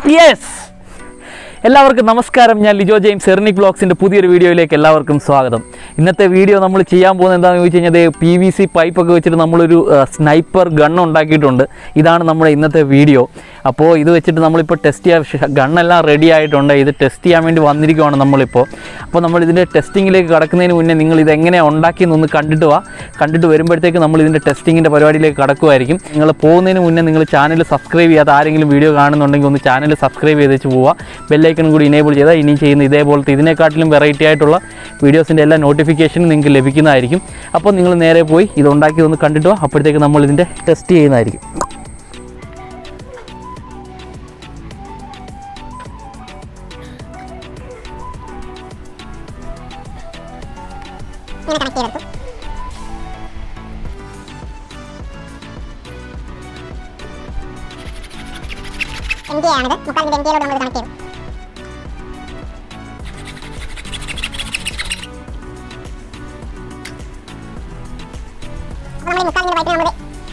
Yes എല്ലാവർക്കും നമസ്കാരം ഞാൻ ലിജോ ജെയിംസ് എർണിക് ബ്ലോഗ്സിൻ്റെ പുതിയൊരു വീഡിയോയിലേക്ക് എല്ലാവർക്കും സ്വാഗതം ഇന്നത്തെ വീഡിയോ നമ്മൾ ചെയ്യാൻ പോകുന്നത് എന്താണെന്ന് ചോദിച്ചു കഴിഞ്ഞാൽ പി വി സി പൈപ്പൊക്കെ വെച്ചിട്ട് നമ്മളൊരു സ്നൈപ്പർ ഗൺ ഉണ്ടാക്കിയിട്ടുണ്ട് ഇതാണ് നമ്മുടെ ഇന്നത്തെ വീഡിയോ അപ്പോൾ ഇത് വെച്ചിട്ട് നമ്മളിപ്പോൾ ടെസ്റ്റ് ചെയ്യാൻ ഗണ്ണെല്ലാം റെഡി ആയിട്ടുണ്ട് ഇത് ടെസ്റ്റ് ചെയ്യാൻ വേണ്ടി വന്നിരിക്കുവാണ് നമ്മളിപ്പോൾ അപ്പോൾ നമ്മൾ ഇതിൻ്റെ ടെസ്റ്റിങ്ങിലേക്ക് കടക്കുന്നതിന് മുന്നേ നിങ്ങൾ ഇത് എങ്ങനെയാണ് ഉണ്ടാക്കിയെന്നൊന്ന് കണ്ടിട്ട് വാ കണ്ടിട്ട് വരുമ്പോഴത്തേക്ക് നമ്മൾ ഇതിൻ്റെ ടെസ്റ്റിങ്ങിൻ്റെ പരിപാടിയിലേക്ക് കടക്കുമായിരിക്കും നിങ്ങൾ പോകുന്നതിന് മുന്നേ നിങ്ങൾ ചാനൽ സബ്സ്ക്രൈബ് ചെയ്യാത്ത ആരെങ്കിലും വീഡിയോ കാണുന്നുണ്ടെങ്കിൽ ഒന്ന് ചാനൽ സബ്സ്ക്രൈബ് ചെയ്ത് വെച്ച് പോവുക ബെല്ലൈക്കൺ കൂടി ഇനേബിൾ ചെയ്താൽ ഇനി ചെയ്യുന്ന ഇതേപോലത്തെ ഇതിനെക്കാട്ടിലും വെറൈറ്റി ആയിട്ടുള്ള വീഡിയോസിൻ്റെ എല്ലാ നോട്ടിഫിക്കേഷനും നിങ്ങൾക്ക് ലഭിക്കുന്നതായിരിക്കും അപ്പോൾ നിങ്ങൾ നേരെ പോയി ഇത് ഉണ്ടാക്കി ഒന്ന് കണ്ടിട്ട് വാ അപ്പോഴത്തേക്ക് നമ്മൾ ഇതിൻ്റെ ടെസ്റ്റ് ചെയ്യുന്നതായിരിക്കും ഇങ്ങനെ കണക്ട് ചെയ്തെടുത്തു എം ടി ആണിത് മുക്കാലിൻ്റെ എം ടിയിലോട്ട് നമ്മൾ കണക്ട് ചെയ്തു അപ്പോൾ നമ്മൾ ഈ മുക്കാലിൻ്റെ പൈപ്പിൽ നമ്മൾ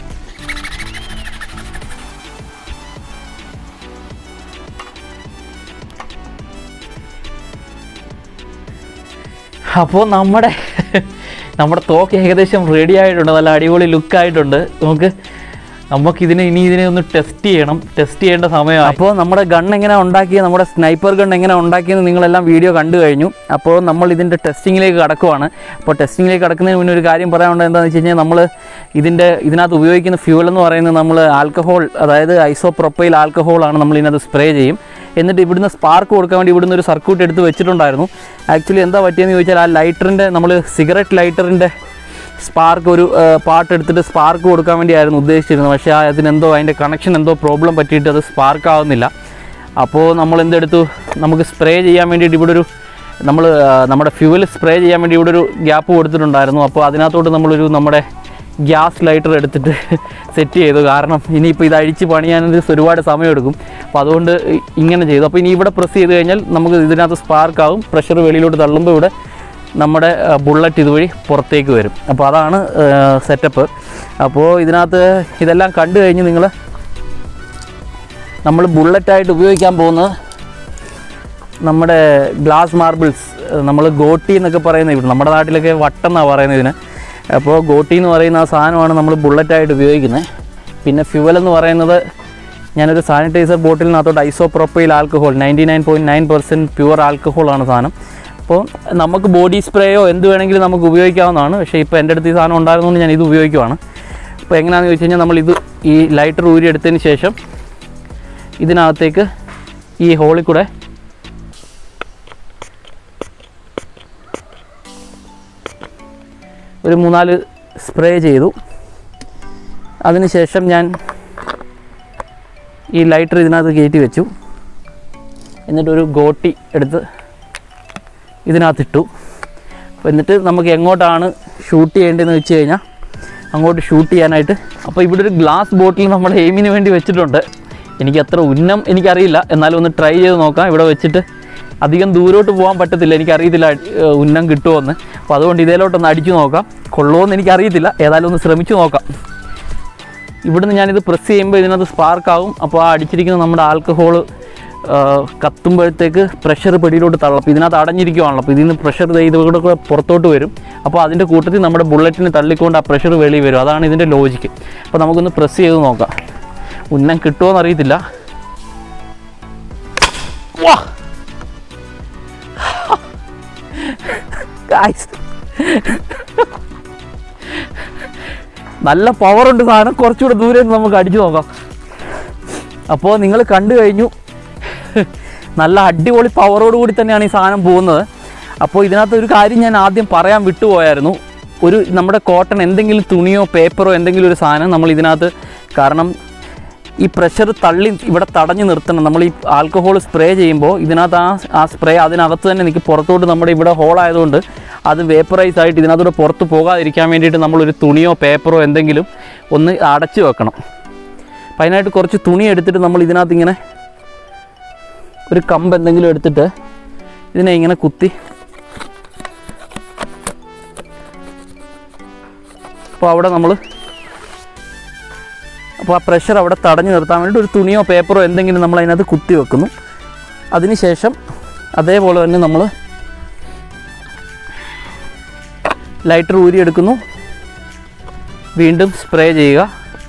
അപ്പോൾ നമ്മുടെ നമ്മുടെ തോക്ക് ഏകദേശം റെഡി ആയിട്ടുണ്ട് നല്ല അടിപൊളി ലുക്കായിട്ടുണ്ട് നമുക്ക് നമുക്കിതിനെ ഇനി ഇതിനെ ഒന്ന് ടെസ്റ്റ് ചെയ്യണം ടെസ്റ്റ് ചെയ്യേണ്ട സമയമാണ് അപ്പോൾ നമ്മുടെ ഗൺ എങ്ങനെ ഉണ്ടാക്കിയത് നമ്മുടെ സ്നൈപ്പർ ഗൺ എങ്ങനെ ഉണ്ടാക്കിയെന്ന് നിങ്ങളെല്ലാം വീഡിയോ കണ്ടു കഴിഞ്ഞു അപ്പോൾ നമ്മൾ ഇതിൻ്റെ ടെസ്റ്റിങ്ങിലേക്ക് കടക്കുവാണ് അപ്പോൾ ടെസ്റ്റിങ്ങിലേക്ക് കടക്കുന്നതിന് മുന്നേ ഒരു കാര്യം പറയാനുള്ളത് എന്താണെന്ന് വെച്ച് കഴിഞ്ഞാൽ നമ്മൾ ഇതിൻ്റെ ഇതിനകത്ത് ഉപയോഗിക്കുന്ന ഫ്യൂൽ എന്ന് പറയുന്നത് നമ്മൾ ആൽക്കഹോൾ അതായത് ഐസോപ്രൊപ്പൈൽ ആൽക്കഹോളാണ് നമ്മൾ ഇതിനകത്ത് സ്പ്രേ ചെയ്യും എന്നിട്ട് ഇവിടുന്ന് സ്പാർക്ക് കൊടുക്കാൻ വേണ്ടി ഇവിടുന്ന് ഒരു സർക്യൂട്ട് എടുത്ത് വെച്ചിട്ടുണ്ടായിരുന്നു ആക്ച്വലി എന്താ പറ്റിയെന്ന് ചോദിച്ചാൽ ആ ലൈറ്ററിൻ്റെ നമ്മൾ സിഗരറ്റ് ലൈറ്ററിൻ്റെ സ്പാർക്ക് ഒരു പാട്ട് എടുത്തിട്ട് സ്പാർക്ക് കൊടുക്കാൻ വേണ്ടിയായിരുന്നു ഉദ്ദേശിച്ചിരുന്നത് പക്ഷേ ആ അതിനെന്തോ അതിൻ്റെ കണക്ഷൻ എന്തോ പ്രോബ്ലം പറ്റിയിട്ട് അത് സ്പാർക്ക് ആവുന്നില്ല അപ്പോൾ നമ്മൾ എന്തെടുത്തു നമുക്ക് സ്പ്രേ ചെയ്യാൻ വേണ്ടിയിട്ട് ഇവിടെ ഒരു നമ്മൾ നമ്മുടെ ഫ്യൂവൽ സ്പ്രേ ചെയ്യാൻ വേണ്ടി ഇവിടെ ഒരു ഗ്യാപ്പ് കൊടുത്തിട്ടുണ്ടായിരുന്നു അപ്പോൾ അതിനകത്തോട്ട് നമ്മളൊരു നമ്മുടെ ഗ്യാസ് ലൈറ്റർ എടുത്തിട്ട് സെറ്റ് ചെയ്തു കാരണം ഇനിയിപ്പോൾ ഇത് അഴിച്ച് പണിയാൻ ഒരുപാട് സമയമെടുക്കും അപ്പോൾ അതുകൊണ്ട് ഇ- ഇങ്ങനെ ചെയ്തു അപ്പോൾ ഇനി ഇവിടെ പ്രസ് ചെയ്ത് കഴിഞ്ഞാൽ നമുക്ക് ഇതിനകത്ത് സ്പാർക്ക് ആവും പ്രഷർ വെളിയിലോട്ട് തള്ളുമ്പോൾ ഇവിടെ നമ്മുടെ ബുള്ളറ്റ് ഇതുവഴി പുറത്തേക്ക് വരും അപ്പോൾ അതാണ് സെറ്റപ്പ് അപ്പോൾ ഇതിനകത്ത് ഇതെല്ലാം കണ്ടു കഴിഞ്ഞ് നിങ്ങൾ നമ്മൾ ബുള്ളറ്റായിട്ട് ഉപയോഗിക്കാൻ പോകുന്നത് നമ്മുടെ ഗ്ലാസ് മാർബിൾസ് നമ്മൾ ഗോട്ടി എന്നൊക്കെ പറയുന്നത് ഇവിടെ നമ്മുടെ നാട്ടിലൊക്കെ വട്ടം എന്നാണ് പറയുന്നത് ഇതിന് അപ്പോൾ ഗോട്ടി എന്ന് പറയുന്ന ആ സാധനമാണ് നമ്മൾ ബുള്ളറ്റായിട്ട് ഉപയോഗിക്കുന്നത് പിന്നെ ഫ്യുവൽ എന്ന് പറയുന്നത് ഞാനൊരു സാനിറ്റൈസർ ബോട്ടിലിനകത്തോട്ട് isopropyl alcohol ninety nine point nine percent pure ആൽക്കഹോളാണ് സാധനം അപ്പോൾ നമുക്ക് ബോഡി സ്പ്രേയോ എന്ത് വേണമെങ്കിലും നമുക്ക് ഉപയോഗിക്കാവുന്നതാണ് പക്ഷേ ഇപ്പോൾ എൻ്റെ അടുത്ത് ഈ സാധനം ഉണ്ടായിരുന്നതുകൊണ്ട് ഞാൻ ഇത് ഉപയോഗിക്കുവാണ് അപ്പോൾ എങ്ങനെയാണെന്ന് ചോദിച്ചു കഴിഞ്ഞാൽ നമ്മൾ ഇത് ഈ ലൈറ്റർ ഊരി എടുത്തതിന് ശേഷം ഇതിനകത്തേക്ക് ഈ ഹോളിൽ കൂടെ ഒരു മൂന്നാല് സ്പ്രേ ചെയ്തു അതിനുശേഷം ഞാൻ ഈ ലൈറ്റർ ഇതിനകത്ത് കയറ്റി വെച്ചു എന്നിട്ടൊരു ഗോട്ടി എടുത്ത് ഇതിനകത്തിട്ടു അപ്പോൾ എന്നിട്ട് നമുക്ക് എങ്ങോട്ടാണ് ഷൂട്ട് ചെയ്യേണ്ടതെന്ന് വെച്ച് കഴിഞ്ഞാൽ അങ്ങോട്ട് ഷൂട്ട് ചെയ്യാനായിട്ട് അപ്പോൾ ഇവിടെ ഒരു ഗ്ലാസ് ബോട്ടിൽ നമ്മൾ എയിമിന് വേണ്ടി വെച്ചിട്ടുണ്ട് എനിക്ക് അത്ര ഉന്നം എനിക്കറിയില്ല എന്നാലും ഒന്ന് ട്രൈ ചെയ്ത് നോക്കാം ഇവിടെ വെച്ചിട്ട് അധികം ദൂരോട്ട് പോകാൻ പറ്റത്തില്ല എനിക്കറിയത്തില്ല ഏഹ്, ഉന്നം കിട്ടുമോയെന്ന് അപ്പോൾ അതുകൊണ്ട് ഇതിലോട്ടൊന്ന് അടിച്ചു നോക്കാം കൊള്ളുമോയെന്ന് എനിക്കറിയത്തില്ല ഏതായാലും ഒന്ന് ശ്രമിച്ചു നോക്കാം ഇവിടുന്ന് ഞാനിത് പ്രസ് ചെയ്യുമ്പോൾ ഇതിനകത്ത് സ്പാർക്ക് ആവും അപ്പോൾ ആ അടിച്ചിരിക്കുന്ന നമ്മുടെ ആൽക്കഹോൾ കത്തുമ്പോഴത്തേക്ക് പ്രഷർ പെടിയിലോട്ട് തള്ളും അപ്പോൾ ഇതിനകത്ത് അടഞ്ഞിരിക്കുവാണല്ലോ അപ്പോൾ ഇതിൽ നിന്ന് പ്രഷർ ഇതുകൂടെ കൂടെ പുറത്തോട്ട് വരും അപ്പോൾ അതിൻ്റെ കൂട്ടത്തിൽ നമ്മുടെ ബുള്ളറ്റിന് തള്ളിക്കൊണ്ട് ആ പ്രഷർ വെളി വരും അതാണ് ഇതിൻ്റെ ലോജിക്ക് അപ്പോൾ നമുക്കൊന്ന് പ്രസ് ചെയ്ത് നോക്കാം ഉന്നം കിട്ടുമോയെന്ന് അറിയത്തില്ല വാ Guys. നല്ല പവറുണ്ട് സാധനം കുറച്ചുകൂടെ ദൂരെ നിന്ന് നമുക്ക് അടിച്ചു നോക്കാം അപ്പോൾ നിങ്ങൾ കണ്ടു കഴിഞ്ഞു നല്ല അടിപൊളി പവറോട് കൂടി തന്നെയാണ് ഈ സാധനം പോകുന്നത് അപ്പോൾ ഇതിനകത്ത് ഒരു കാര്യം ഞാൻ ആദ്യം പറയാൻ വിട്ടുപോയായിരുന്നു ഒരു നമ്മുടെ കോട്ടൺ എന്തെങ്കിലും തുണിയോ പേപ്പറോ എന്തെങ്കിലും ഒരു സാധനം നമ്മൾ ഇതിനകത്ത് കാരണം ഈ പ്രഷർ തള്ളി ഇവിടെ തടഞ്ഞു നിർത്തണം നമ്മൾ ഈ ആൽക്കഹോൾ സ്പ്രേ ചെയ്യുമ്പോൾ ഇതിനകത്ത് ആ ആ സ്പ്രേ അതിനകത്ത് തന്നെ നിൽക്കും പുറത്തോട്ട് നമ്മുടെ ഇവിടെ ഹോൾ ആയതുകൊണ്ട് അത് വേപ്പറൈസ് ആയിട്ട് ഇതിനകത്തൂടെ പുറത്ത് പോകാതിരിക്കാൻ വേണ്ടിയിട്ട് നമ്മളൊരു തുണിയോ പേപ്പറോ എന്തെങ്കിലും ഒന്ന് അടച്ചു വെക്കണം അപ്പം അതിനായിട്ട് കുറച്ച് തുണി എടുത്തിട്ട് നമ്മൾ ഇതിനകത്ത് ഇങ്ങനെ ഒരു കമ്പ് എന്തെങ്കിലും എടുത്തിട്ട് ഇതിനെ ഇങ്ങനെ കുത്തി അപ്പോൾ അവിടെ നമ്മൾ അപ്പോൾ ആ പ്രഷർ അവിടെ തടഞ്ഞു നിർത്താൻ വേണ്ടി ഒരു തുണിയോ പേപ്പറോ എന്തെങ്കിലും നമ്മൾ അതിനകത്ത് കുത്തി വെക്കുന്നു അതിനുശേഷം അതേപോലെ തന്നെ നമ്മൾ ലൈറ്റർ ഊരിയെടുക്കുന്നു വീണ്ടും സ്പ്രേ ചെയ്യുക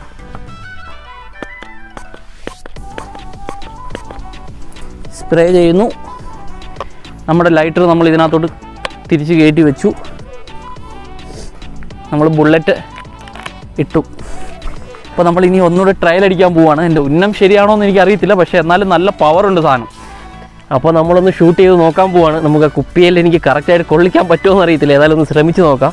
സ്പ്രേ ചെയ്യുന്നു നമ്മുടെ ലൈറ്റർ നമ്മൾ ഇതിനകത്തോട്ട് തിരിച്ച് കയറ്റി വെച്ചു നമ്മൾ ബുള്ളറ്റ് ഇട്ടു അപ്പോൾ നമ്മൾ ഇനി ഒന്നുകൂടെ ട്രയൽ അടിക്കാൻ പോവാണ് എൻ്റെ ഉന്നം ശരിയാണോ എന്ന് എനിക്ക് അറിയത്തില്ല പക്ഷേ എന്നാലും നല്ല പവറുണ്ട് സാധനം അപ്പോൾ നമ്മളൊന്ന് ഷൂട്ട് ചെയ്ത് നോക്കാൻ പോവാണ് നമുക്ക് ആ കുപ്പിയിൽ എനിക്ക് കറക്റ്റായിട്ട് കൊള്ളിക്കാൻ പറ്റുമോ എന്ന് അറിയത്തില്ല ഏതായാലും ഒന്ന് ശ്രമിച്ച് നോക്കാം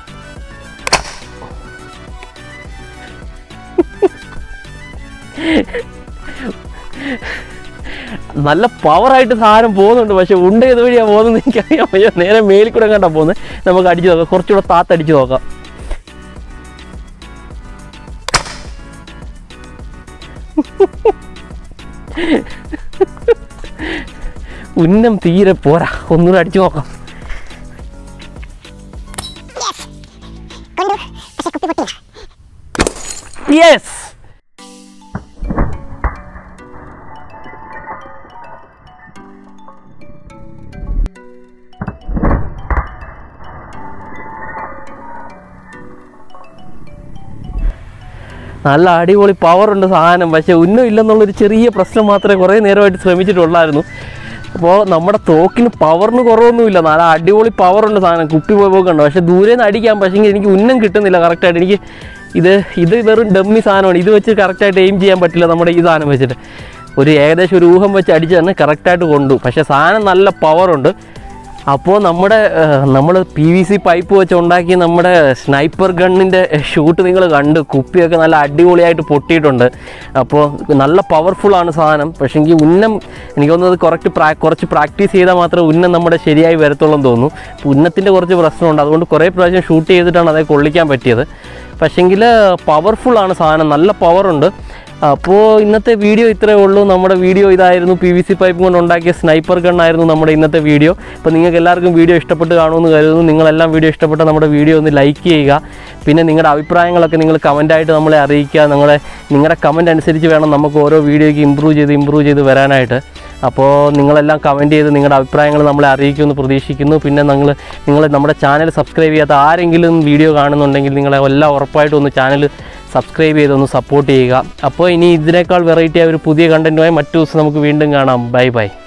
നല്ല പവറായിട്ട് സാധനം പോകുന്നുണ്ട് പക്ഷെ ഉണ്ട ഏത് വഴിയാണ് പോകുന്നത് എനിക്കറിയാൻ വയ്യ നേരെ മേലിൽ കൂടെ കണ്ടാ പോകുന്നത് നമുക്ക് അടിച്ചു നോക്കാം കുറച്ചുകൂടെ താത്തടിച്ച് നോക്കാം ഉന്നം തീരെ പോരാ ഒന്നുകൂടെ അടിച്ചു നോക്കാം കൊണ്ടു പക്ഷെ കുപ്പി പൊട്ടില്ല യെസ് നല്ല അടിപൊളി പവർ ഉണ്ട് സാധനം പക്ഷെ ഉന്നം ഇല്ലെന്നുള്ളൊരു ചെറിയ പ്രശ്നം മാത്രമേ കുറേ നേരമായിട്ട് ശ്രമിച്ചിട്ടുള്ളായിരുന്നു അപ്പോൾ നമ്മുടെ തോക്കിന് പവറിന് കുറവൊന്നുമില്ല നല്ല അടിപൊളി പവറുണ്ട് സാധനം കുപ്പി പോയി പോക്കുണ്ട് പക്ഷെ ദൂരെ നിന്ന് അടിക്കാൻ പക്ഷേ എനിക്ക് ഉന്നം കിട്ടുന്നില്ല കറക്റ്റായിട്ട് എനിക്ക് ഇത് ഇത് വെറും ഡമ്മി സാധനമാണ് ഇത് വെച്ച് കറക്റ്റായിട്ട് എയിം ചെയ്യാൻ പറ്റില്ല നമ്മുടെ ഈ സാധനം വെച്ചിട്ട് ഒരു ഏകദേശം ഒരു ഊഹം വെച്ച് അടിച്ച് തന്നെ കറക്റ്റായിട്ട് കൊണ്ടു പക്ഷേ സാധനം നല്ല പവറുണ്ട് അപ്പോൾ നമ്മുടെ നമ്മൾ പി വി സി പൈപ്പ് വെച്ച് ഉണ്ടാക്കിയ നമ്മുടെ സ്നൈപ്പർ ഗണ്ണിൻ്റെ ഷൂട്ട് നിങ്ങൾ കണ്ട് കുപ്പിയൊക്കെ നല്ല അടിപൊളിയായിട്ട് പൊട്ടിയിട്ടുണ്ട് അപ്പോൾ നല്ല പവർഫുള്ളാണ് സാധനം പക്ഷേ എനിക്ക് ഉന്നം എനിക്ക് തോന്നുന്നത് കുറച്ച് പ്രാ കുറച്ച് പ്രാക്ടീസ് ചെയ്താൽ മാത്രമേ ഉന്നം നമ്മുടെ ശരിയായി വരത്തുള്ളൂ എന്ന് തോന്നുന്നു അപ്പോൾ ഉന്നത്തിൻ്റെ കുറച്ച് പ്രശ്നമുണ്ട് അതുകൊണ്ട് കുറേ പ്രാവശ്യം ഷൂട്ട് ചെയ്തിട്ടാണ് അതേ കൊള്ളിക്കാൻ പറ്റിയത് പക്ഷേങ്കിൽ പവർഫുള്ളാണ് സാധനം നല്ല പവറുണ്ട് അപ്പോൾ ഇന്നത്തെ വീഡിയോ ഇത്രയേ ഉള്ളൂ നമ്മുടെ വീഡിയോ ഇതായിരുന്നു പി വി സി പൈപ്പ് കൊണ്ട് ഉണ്ടാക്കിയ സ്നൈപ്പർ ഗണ്ണായിരുന്നു നമ്മുടെ ഇന്നത്തെ വീഡിയോ അപ്പോൾ നിങ്ങൾക്ക് എല്ലാവർക്കും വീഡിയോ ഇഷ്ടപ്പെട്ട് കാണുമെന്ന് കരുതുന്നു നിങ്ങളെല്ലാം വീഡിയോ ഇഷ്ടപ്പെട്ട നമ്മുടെ വീഡിയോ ഒന്ന് ലൈക്ക് ചെയ്യുക പിന്നെ നിങ്ങളുടെ അഭിപ്രായങ്ങളൊക്കെ നിങ്ങൾ കമൻറ്റായിട്ട് നമ്മളെ അറിയിക്കുക നിങ്ങളെ നിങ്ങളുടെ കമൻറ്റ് അനുസരിച്ച് വേണം നമുക്ക് ഓരോ വീഡിയോയ്ക്ക് ഇമ്പ്രൂവ് ചെയ്ത് ഇമ്പ്രൂവ് ചെയ്ത് വരാനായിട്ട് അപ്പോൾ നിങ്ങളെല്ലാം കമൻറ്റ് ചെയ്ത് നിങ്ങളുടെ അഭിപ്രായങ്ങൾ നമ്മളെ അറിയിക്കുമെന്ന് പ്രതീക്ഷിക്കുന്നു പിന്നെ നിങ്ങൾ നിങ്ങൾ നമ്മുടെ ചാനൽ സബ്സ്ക്രൈബ് ചെയ്യാത്ത ആരെങ്കിലും വീഡിയോ കാണുന്നുണ്ടെങ്കിൽ നിങ്ങളെ എല്ലാം ഉറപ്പായിട്ടും ഒന്ന് ചാനൽ സബ്സ്ക്രൈബ് ചെയ്തൊന്ന് സപ്പോർട്ട് ചെയ്യുക അപ്പോൾ ഇനി ഇതിനേക്കാൾ വെറൈറ്റി ആയ ഒരു പുതിയ കണ്ടൻറ്റുമായി മറ്റു ദിവസം നമുക്ക് വീണ്ടും കാണാം ബൈ ബൈ